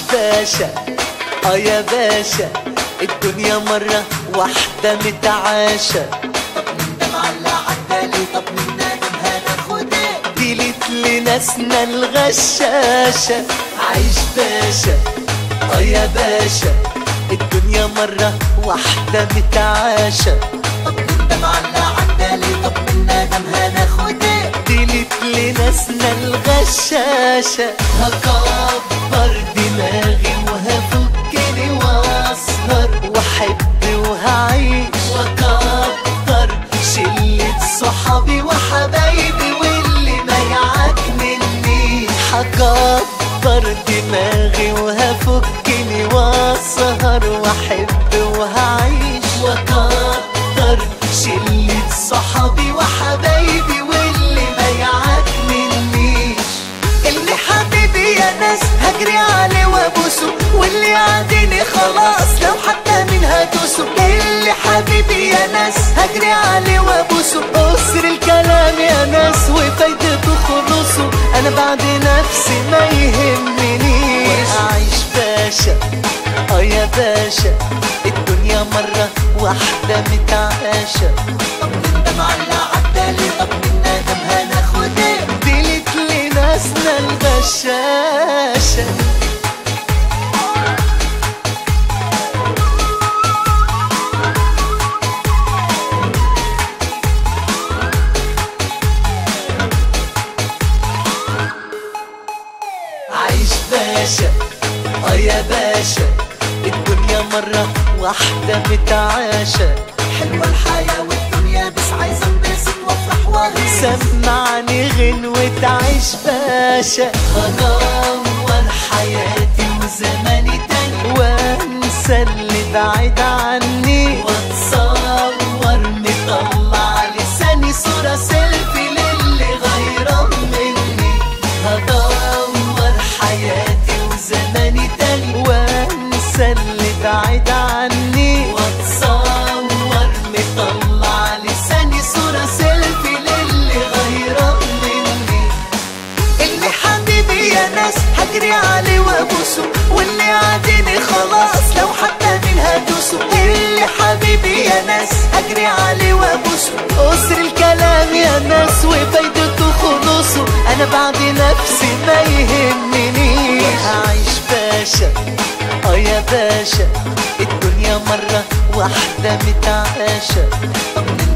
باشا اه يا باشا الدنيا مرة واحدة متعاشة طب مين ده معلق عدالي طب مين نادم هناخد ايه ديلت لناسنا الغشاشة عيش باشا اه يا باشا الدنيا مرة واحدة متعاشة طب مين ده معلق عدالي طب مين نادم هناخد ايه ديلت لناسنا الغشاشة هكبر دماغي وهفكني واسهر واحب وهعيش واكتر شلة صحابي وحبايبي واللي ما يعجبني هكبر دماغي وهفكني واسهر واحب وهعيش واكتر شلة صحابي وحبايبي واللي ما يعجبنيش اللي حبيبي يا ناس هجري عليه وابوسه واللي يعديني خلاص لو حتى مين هدوسه اللي حبيبي يا ناس هجري عليه وابوسه قصر الكلام يا ناس وفايدته خلصه انا بعد نفسي ما يهمنيش اعيش باشا اه يا باشا الدنيا مرة واحدة متعاشة طب مين ده معلق عدالي طب مين نادم هناخد ايه ديلت لناسنا البشاشة عيش باشا اه يا باشا الدنيا مرة واحدة متعاشة حلوة الحياة والدنيا بس عايزة انبسط وافرح واغيظ سمعني غنوة عيش باشا هدور حياتي وزماني تاني وانسى اللي بعيد عني واتصور مطلع لساني صورة سيلفي للي غيران مني هدور حياتي وزماني تاني وانسى اللي بعيد عني واتصور مطلع لساني صورة سيلفي للي غيران مني اللي حبيبي يا ناس هجري عليه وابوسه واللي عاديني خلاص لو حتى مين هدوسه اللي حبيبي يا ناس هجري عليه وابوسه قصر الكلام يا ناس وفايدته خلصه انا بعد نفسي ما يهمنيش هعيش باشا اه يا باشا الدنيا مرة واحدة متعاشة طب مين